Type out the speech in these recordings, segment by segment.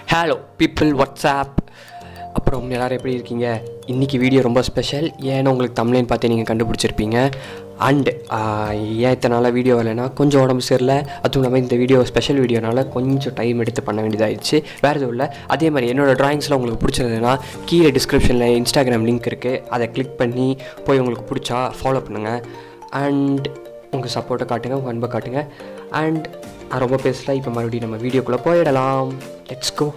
Hello people WhatsApp அப்புறம் எல்லோரும் எப்படி இருக்கீங்க இன்றைக்கி வீடியோ ரொம்ப ஸ்பெஷல் ஏன்னா உங்களுக்கு தமிழ்னு பார்த்து நீங்கள் கண்டுபிடிச்சிருப்பீங்க அண்டு ஏன் இத்தனை நாளாக வீடியோ வரலைன்னா கொஞ்சம் உடம்பு சரியில்லை அதுவும் இல்லாமல் இந்த வீடியோ ஸ்பெஷல் வீடியோனால கொஞ்சம் டைம் எடுத்து பண்ண வேண்டியதாகிடுச்சு வேறு எதுவும் இல்லை அதே மாதிரி என்னோடய ட்ராயிங்ஸ்லாம் உங்களுக்கு பிடிச்சிருந்ததுன்னா கீழே டிஸ்கிரிப்ஷனில் இன்ஸ்டாகிராம் லிங்க் இருக்குது அதை கிளிக் பண்ணி போய் உங்களுக்கு பிடிச்சா ஃபாலோ பண்ணுங்கள் அண்ட் உங்கள் சப்போர்ட்டை காட்டுங்க உங்கள் அன்பை காட்டுங்க அண்ட் நான் ரொம்ப பேசல இப்போ மறுபடியும் நம்ம வீடியோக்குள்ளே போயிடலாம் லெட்ஸ் கோ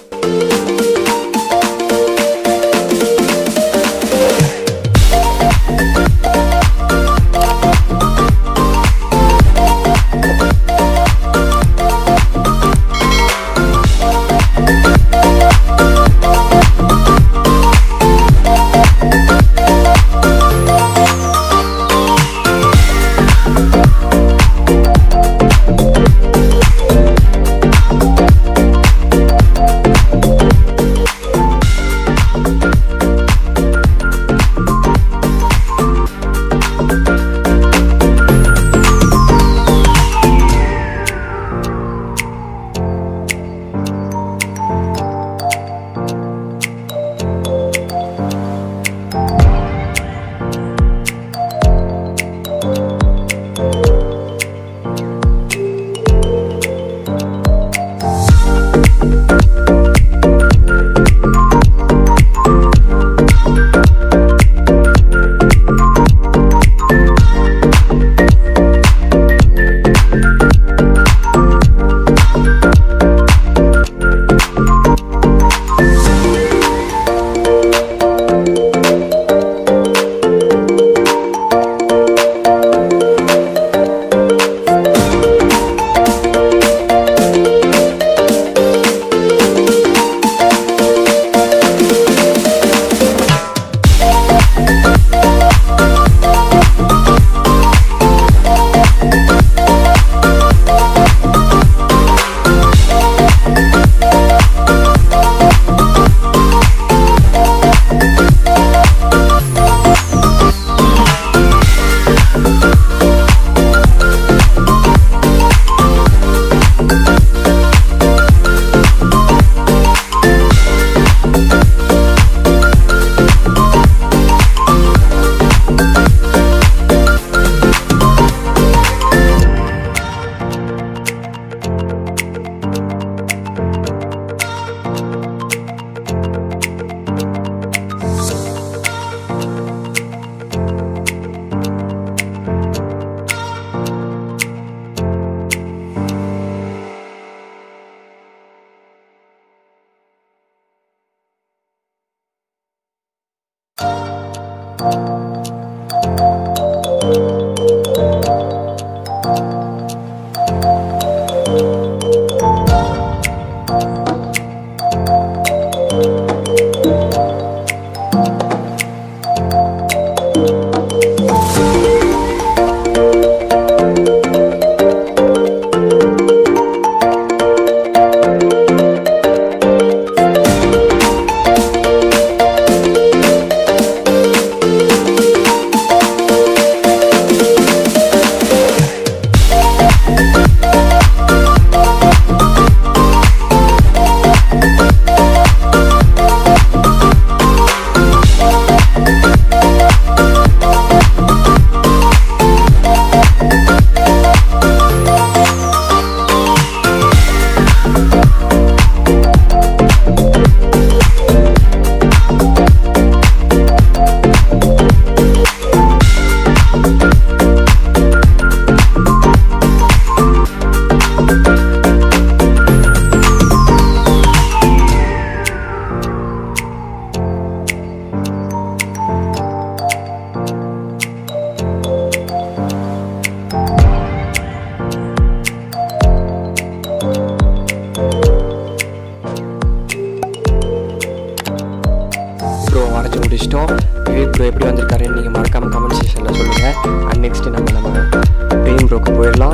ப்ரோ வரைச்சி முடிச்சிட்டோம் விவேக் ப்ரோ எப்படி வந்திருக்காருன்னு நீங்கள் மறக்காமல் கமெண்ட் செக்ஷனில் சொல்லுங்கள் அண்ட் நெக்ஸ்ட்டு நம்ம நம்ம பிரேம் ப்ரோக்கு போயிடலாம்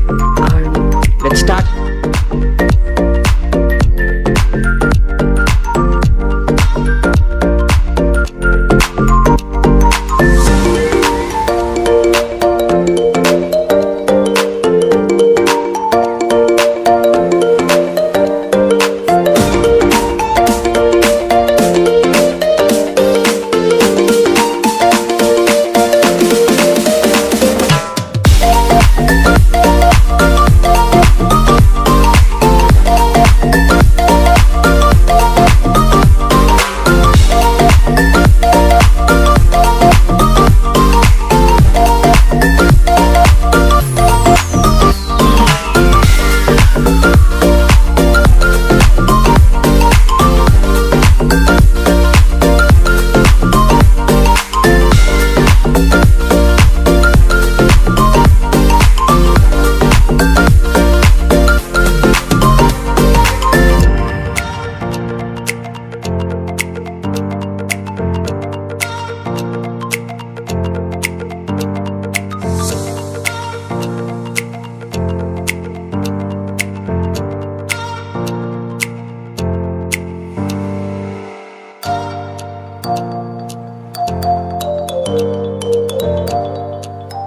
அண்ட் லெட் ஸ்டார்ட்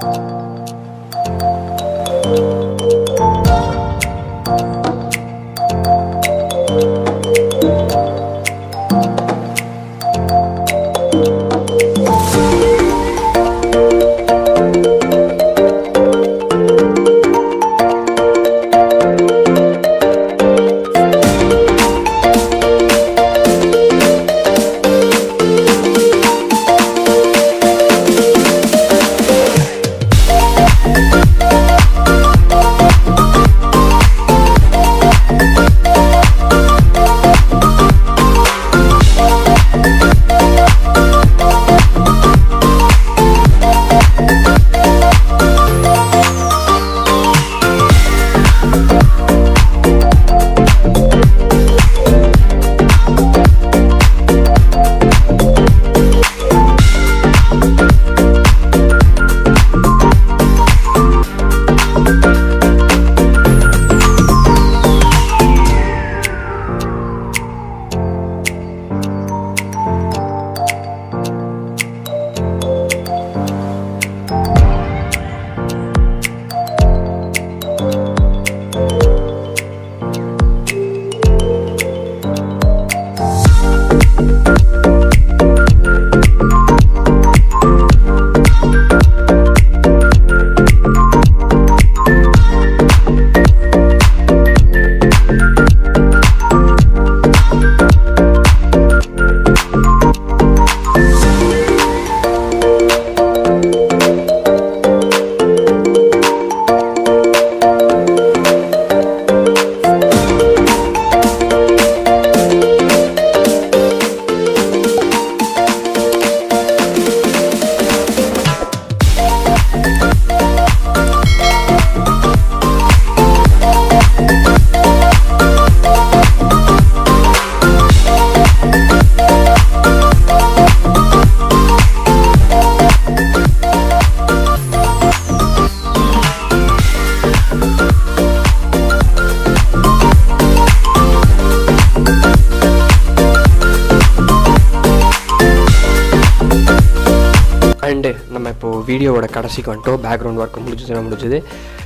அண்டு நம்ம இப்போது வீடியோவோட கடைசிக்கு வந்துட்டோம் பேக்ரவுண்ட் ஒர்க் முடிஞ்சது முடிஞ்சது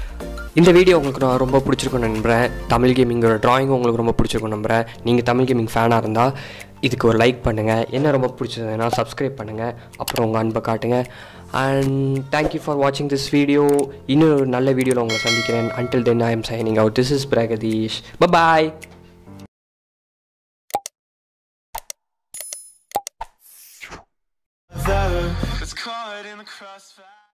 இந்த வீடியோ உங்களுக்கு நான் ரொம்ப பிடிச்சிருக்கும்னு நம்புகிறேன் தமிழ் கேமிங்கோட ட்ராயிங் உங்களுக்கு ரொம்ப பிடிச்சிருக்கும் நம்புகிறேன் நீங்கள் தமிழ் கேமிங் ஃபேனாக இருந்தால் இதுக்கு ஒரு லைக் பண்ணுங்கள் என்ன ரொம்ப பிடிச்சதுன்னா சப்ஸ்கிரைப் பண்ணுங்கள் அப்புறம் உங்கள் அன்பை காட்டுங்க அண்ட் தேங்க்யூ ஃபார் வாட்சிங் திஸ் வீடியோ இன்னும் ஒரு நல்ல வீடியோவில் உங்களை சந்திக்கிறேன் until then I am signing out this is Pragadeesh bye It's caught in the crossfire.